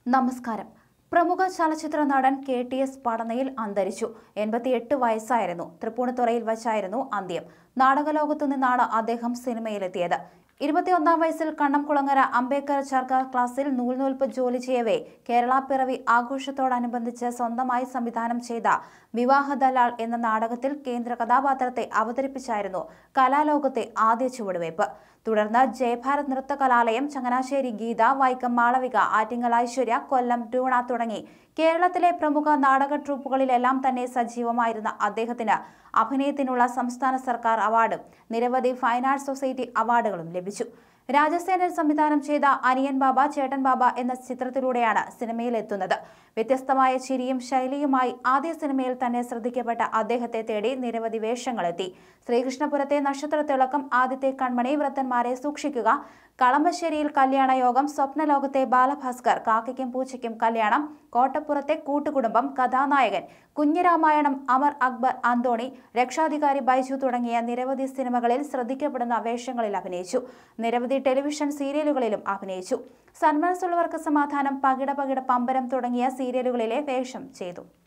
നമസ്കാരം പ്രമുഖ ചലച്ചിത്ര നടൻ കെ ടി എസ് പടനയിൽ അന്തരിച്ചു എൺപത്തിയെട്ട് വയസ്സായിരുന്നു തൃപ്പൂണിത്തുറയിൽ വച്ചായിരുന്നു അന്ത്യം നാടകലോകത്തു നിന്നാണ് അദ്ദേഹം സിനിമയിലെത്തിയത് ഇരുപത്തിയൊന്നാം വയസ്സിൽ കണ്ണംകുളങ്ങര അംബേദ്കർ സർക്കാർ ക്ലാസ്സിൽ നൂൽനൂൽപ്പ് ജോലി ചെയ്യവേ കേരള പിറവി ആഘോഷത്തോടനുബന്ധിച്ച് സ്വന്തമായി സംവിധാനം ചെയ്ത വിവാഹ ദലാൾ എന്ന നാടകത്തിൽ കേന്ദ്ര കഥാപാത്രത്തെ അവതരിപ്പിച്ചായിരുന്നു കലാലോകത്തെ ആദ്യ ചുവടുവയ്പ് തുടർന്ന് ജയഭാരത് നൃത്ത കലാലയം ചങ്ങനാശ്ശേരി ഗീത വൈക്കം മാളവിക ആറ്റിങ്ങൽ ഐശ്വര്യ കൊല്ലം ടൂണ തുടങ്ങി കേരളത്തിലെ പ്രമുഖ നാടക ട്രൂപ്പുകളിലെല്ലാം തന്നെ സജീവമായിരുന്ന അദ്ദേഹത്തിന് അഭിനയത്തിനുള്ള സംസ്ഥാന സർക്കാർ അവാർഡും നിരവധി ഫൈൻ ആർട്സ് സൊസൈറ്റി അവാർഡുകളും ലഭിച്ചു രാജസേനൻ സംവിധാനം ചെയ്ത അനിയൻ ബാബ ചേട്ടൻ ബാബ എന്ന ചിത്രത്തിലൂടെയാണ് സിനിമയിൽ എത്തുന്നത് വ്യത്യസ്തമായ ചിരിയും ശൈലിയുമായി ആദ്യ സിനിമയിൽ തന്നെ ശ്രദ്ധിക്കപ്പെട്ട അദ്ദേഹത്തെ തേടി നിരവധി വേഷങ്ങളെത്തി ശ്രീകൃഷ്ണപുരത്തെ നക്ഷത്ര തിളക്കം ആദ്യത്തെ കൺമണി വ്രതന്മാരെ സൂക്ഷിക്കുക കളമശ്ശേരിയിൽ കല്യാണ യോഗം സ്വപ്നലോകത്തെ ബാലഭാസ്കർ കാക്കയ്ക്കും പൂച്ചയ്ക്കും കല്യാണം കോട്ടപ്പുറത്തെ കൂട്ടുകുടുംബം കഥാനായകൻ കുഞ്ഞിരാമായണം അമർ അക്ബർ അന്തോണി രക്ഷാധികാരി ബൈജു തുടങ്ങിയ നിരവധി സിനിമകളിൽ ശ്രദ്ധിക്കപ്പെടുന്ന വേഷങ്ങളിൽ അഭിനയിച്ചു നിരവധി ടെലിവിഷൻ സീരിയലുകളിലും അഭിനയിച്ചു സന്മനസ്സുള്ളവർക്ക് സമാധാനം പകിട പകിട പമ്പരം തുടങ്ങിയ സീരിയലുകളിലെ വേഷം ചെയ്തു